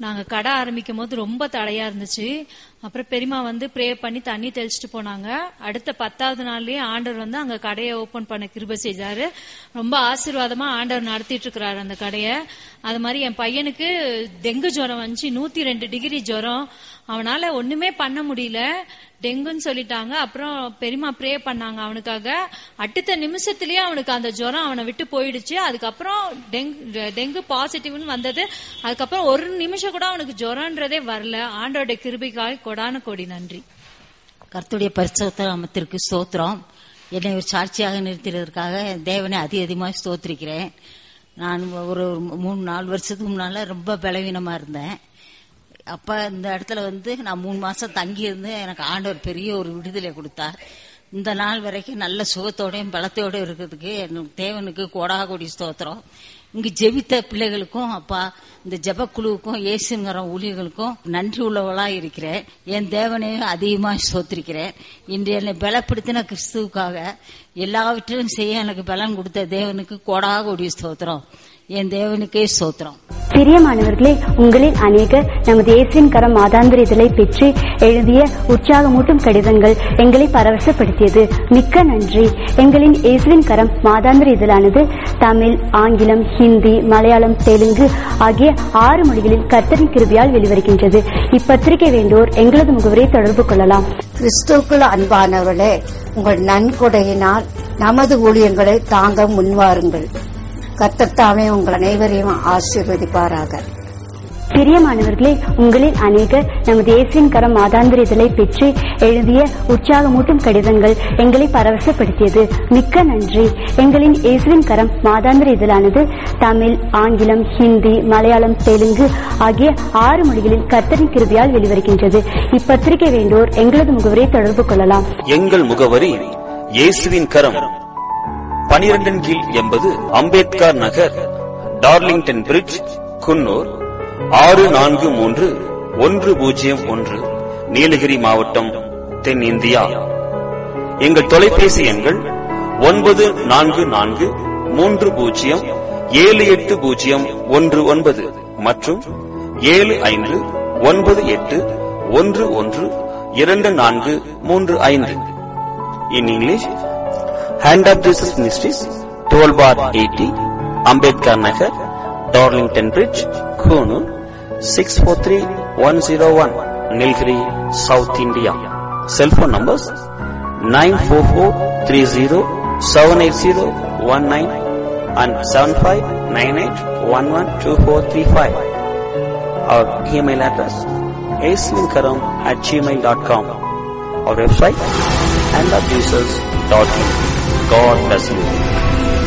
நாங்க கடை ஆரம்பிக்கும் போது ரொம்ப தடையா இருந்துச்சு அப்புறம் பெரியமா வந்து ப்ரே பண்ணி தண்ணி தெளிச்சிட்டு போனாங்க அடுத்த பத்தாவது நாள்லயே ஆண்டவர் வந்து அங்க கடையை ஓபன் பண்ண கிருப செஞ்சாரு ரொம்ப ஆசீர்வாதமா ஆண்டவர் நடத்திட்டு இருக்கிறாரு அந்த கடையை அது மாதிரி என் பையனுக்கு டெங்கு ஜுரம் வந்துச்சு நூத்தி ரெண்டு டிகிரி ஜுரம் அவனால ஒண்ணுமே பண்ண முடியல டெங்குன்னு சொல்லிட்டாங்க அப்புறம் பெரியமா ப்ரே பண்ணாங்க அவனுக்காக அடுத்த நிமிஷத்திலேயே அவனுக்கு அந்த ஜுரம் அவனை விட்டு போயிடுச்சு அதுக்கப்புறம் டெங்கு டெங்கு பாசிட்டிவ்னு வந்தது அதுக்கப்புறம் ஒரு நிமிஷம் கூட அவனுக்கு ஜுரம்ன்றதே வரல ஆண்டோட கிருபிக்காய் கொடான கொடி நன்றி கர்த்தருடைய பரிசுத்த நாமத்திற்கு ஸ்தோத்திரம் என்னை ஒரு சாட்சியாக நிறுத்தினதற்காக என் தேவனை அதி அதிகமாக ஸ்தோத்திரிக்கிறேன் நான் ஒரு மூணு நாலு வருஷத்துக்கு முன்னால ரொம்ப பலவீனமா இருந்தேன் அப்ப இந்த இடத்துல வந்து நான் மூணு மாசம் தங்கி இருந்து எனக்கு ஆண்டவர் பெரிய ஒரு விடுதலை கொடுத்தார் இந்த நாள் வரைக்கும் நல்ல சுகத்தோடையும் பலத்தோடையும் இருக்கிறதுக்கு என் தேவனுக்கு கோடா கோடி ஸ்தோத்திரம் இங்கு ஜெபித்த பிள்ளைகளுக்கும் அப்பா இந்த ஜெபக்குழுவுக்கும் இயேசுங்கிற ஊழியர்களுக்கும் நன்றி உள்ளவளா இருக்கிறேன் என் தேவனையும் அதிகமாக ஸ்தோத்திரிக்கிறேன் இன்று என்னை பலப்படுத்தின கிறிஸ்துவுக்காக எல்லாவற்றிலும் செய்ய எனக்கு பலன் கொடுத்த தேவனுக்கு கோடா கோடி ஸ்தோத்திரம் என் தேவனுக்கே ஸ்தோத்திரம் பிரியமானவர்களே உங்களில் அநேகர் நமது இயேசுவின் கரம் மாதாந்திர இதழை பெற்று எழுதிய உற்சாகமூட்டும் கடிதங்கள் எங்களை பரவசப்படுத்தியது மிக்க நன்றி எங்களின் இயேசுவின் கரம் மாதாந்திர இதழானது தமிழ் ஆங்கிலம் ஹிந்தி மலையாளம் தெலுங்கு ஆகிய ஆறு மொழிகளில் கர்த்தரின் கிருபியால் வெளிவருகின்றது இப்பத்திரிகை வேண்டோர் எங்களது முகவரை தொடர்பு கொள்ளலாம் கிறிஸ்துவுக்குள் அன்பானவர்களே உங்கள் நன்கொடையினால் நமது ஊழியங்களை தாங்க முன்வாருங்கள் கத்தத்தாமே உங்கள் அனைவரையும் ஆசீர்வதிப்பாராக பிரியமானவர்களே உங்களில் அநேகர் நமது இயேசுவின் கரம் மாதாந்திர இதழை பெற்று எழுதிய உற்சாகமூட்டும் கடிதங்கள் எங்களை பரவசப்படுத்தியது மிக்க நன்றி எங்களின் இயேசுவின் கரம் மாதாந்திர இதழானது தமிழ் ஆங்கிலம் ஹிந்தி மலையாளம் தெலுங்கு ஆகிய ஆறு மொழிகளில் கர்த்தரின் கிருபியால் வெளிவருகின்றது இப்பத்திரிகை வேண்டோர் எங்களது முகவரை தொடர்பு கொள்ளலாம் எங்கள் முகவரி இயேசுவின் கரம் பனிரெண்டின் கீழ் எண்பது அம்பேத்கர் நகர் டார்லிங்டன் பிரிட்ஜ் குன்னூர் ஆறு நான்கு மூன்று ஒன்று பூஜ்ஜியம் ஒன்று நீலகிரி மாவட்டம் தென்னிந்தியா எங்கள் தொலைபேசி எண்கள் ஒன்பது நான்கு நான்கு மூன்று பூஜ்ஜியம் ஏழு எட்டு பூஜ்ஜியம் ஒன்று ஒன்பது மற்றும் ஏழு ஐந்து ஒன்பது எட்டு ஒன்று ஒன்று இரண்டு நான்கு மூன்று ஐந்து in English hand of Jesus ministries twelve bar eighty Ambedkar Nagar Darlington bridge Coonoor six four three one zero one Nilgiri south India cellphone numbers nine four four three zero seven eight zero one nine and seven five nine eight one one two four three five our email address ஏஸ்வின்கரம் at Gmail dot com our website and of Jesus.in. God bless you.